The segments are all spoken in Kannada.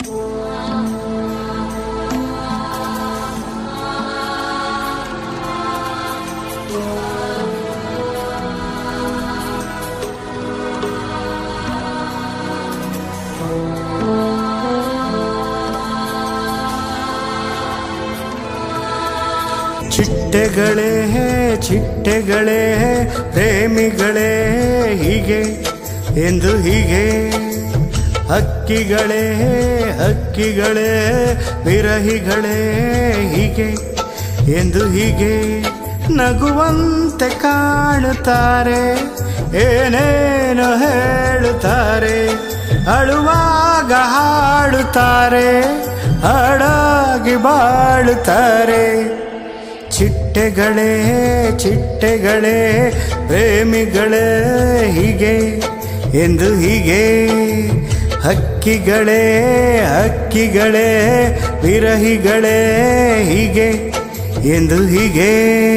ಚಿಟ್ಟೆಗಳೇ ಚಿಟ್ಟೆಗಳೇ ಪ್ರೇಮಿಗಳೇ ಹೀಗೆ ಎಂದು ಹೀಗೆ ಹಕ್ಕಿಗಳೇ ಹಕ್ಕಿಗಳೇ ವಿರಹಿಗಳೇ ಹೀಗೆ ಎಂದು ಹೀಗೆ ನಗುವಂತೆ ಕಾಣುತ್ತಾರೆ ಏನೇನು ಹೇಳುತ್ತಾರೆ ಅಳುವಾಗ ಹಾಡುತ್ತಾರೆ ಹಾಡಾಗಿ ಬಾಳುತ್ತಾರೆ ಚಿಟ್ಟೆಗಳೇ ಚಿಟ್ಟೆಗಳೇ ಪ್ರೇಮಿಗಳೇ ಹೀಗೆ ಎಂದು ಹೀಗೆ ಹಕ್ಕಿಗಳೇ ಹಕ್ಕಿಗಳೇ ವಿರಹಿಗಳೇ ಹೀಗೆ ಎಂದು ಹೀಗೆ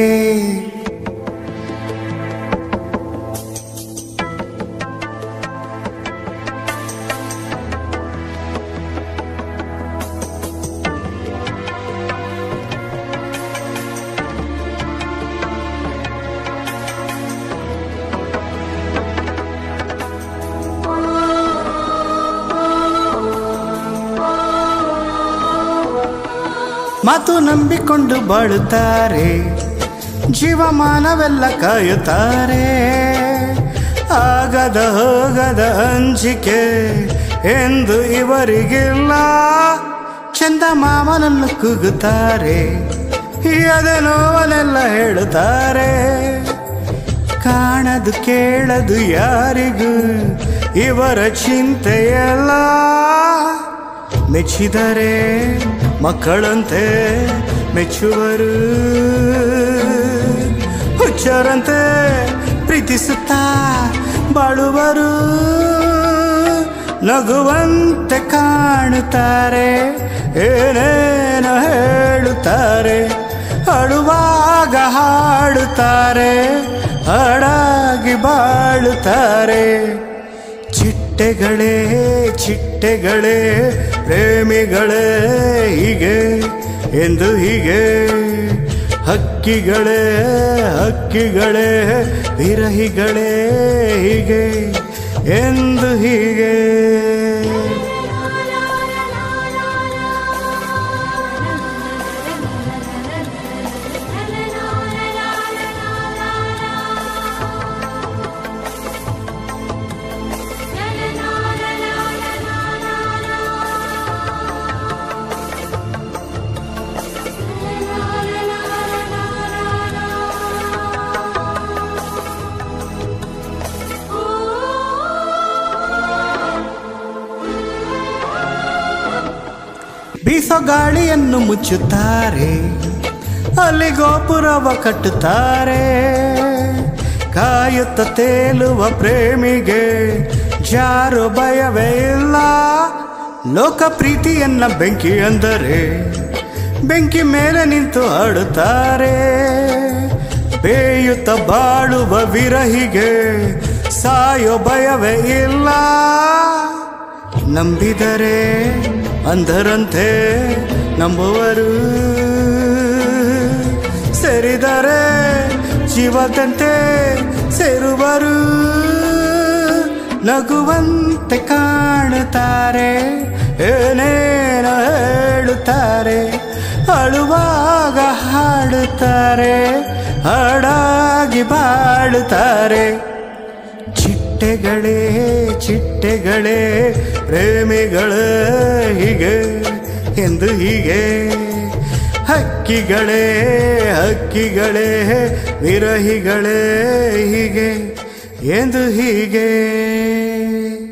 ಮಾತು ನಂಬಿಕೊಂಡು ಬಾಳುತ್ತಾರೆ ಜೀವಮಾನವೆಲ್ಲ ಕಾಯುತ್ತಾರೆ ಆಗದ ಹೋಗದ ಅಂಜಿಕೆ ಎಂದು ಇವರಿಗಿಲ್ಲ ಚಂದ ಮಾಮನನ್ನು ಕೂಗುತ್ತಾರೆ ಅದ ನೋವನೆಲ್ಲ ಹೇಳುತ್ತಾರೆ ಕಾಣದು ಕೇಳದು ಯಾರಿಗೂ ಇವರ ಚಿಂತೆಯಲ್ಲ ಮೆಚ್ಚಿದರೆ ಮಕ್ಕಳಂತೆ ಮೆಚ್ಚುವರು ಹುಚ್ಚರಂತೆ ಪ್ರೀತಿಸುತ್ತಾ ಬಾಳುವರು ನಗುವಂತೆ ಕಾಣುತ್ತಾರೆ ಏನೇನು ಹೇಳುತ್ತಾರೆ ಅಳುವಾಗ ಹಾಡುತ್ತಾರೆ ಹಾಡಾಗಿ ಬಾಳುತ್ತಾರೆ ಚಿಟ್ಟೆಗಳೇ ಚಿಟ್ಟೆಗಳೇ ಪ್ರೇಮಿಗಳೇ ಹೀಗೆ ಎಂದು ಹೀಗೆ ಹಕ್ಕಿಗಳೇ ಹಕ್ಕಿಗಳೇ ವಿರಹಿಗಳೇ ಹೀಗೆ ಎಂದು ಹೀಗೆ ಬೀಸೋ ಗಾಳಿಯನ್ನು ಮುಚ್ಚುತ್ತಾರೆ ಅಲ್ಲಿ ಗೋಪುರವ ಕಟ್ಟುತ್ತಾರೆ ಕಾಯುತ್ತ ತೇಲುವ ಪ್ರೇಮಿಗೆ ಜಾರು ಭಯವೇ ಇಲ್ಲ ಲೋಕ ಪ್ರೀತಿಯನ್ನ ಬೆಂಕಿ ಅಂದರೆ ಬೆಂಕಿ ಮೇಲೆ ನಿಂತು ಆಡುತ್ತಾರೆ ಬೇಯುತ್ತ ಬಾಳುವ ವಿರಹಿಗೆ ಸಾಯೋ ಭಯವೇ ಇಲ್ಲ ನಂಬಿದರೆ ಅಂಧರಂತೆ ನಂಬುವರು ಸೇರಿದರೆ ಜೀವದಂತೆ ಸೇರುವರು ನಗುವಂತೆ ಕಾಣುತ್ತಾರೆ ಏನೇನು ಹೇಳುತ್ತಾರೆ ಅಳುವಾಗ ಹಾಡುತ್ತಾರೆ ಹಾಡಾಗಿ ಬಾಳುತ್ತಾರೆ ಚಿಟ್ಟೆಗಳೇ ಚಿಟ್ಟೆಗಳೇ ಪ್ರೇಮಿಗಳೇ ಹೀಗೆ ಎಂದು ಹೀಗೆ ಹಕ್ಕಿಗಳೇ ಹಕ್ಕಿಗಳೇ ವಿರಹಿಗಳೇ ಹೀಗೆ ಎಂದು ಹೀಗೆ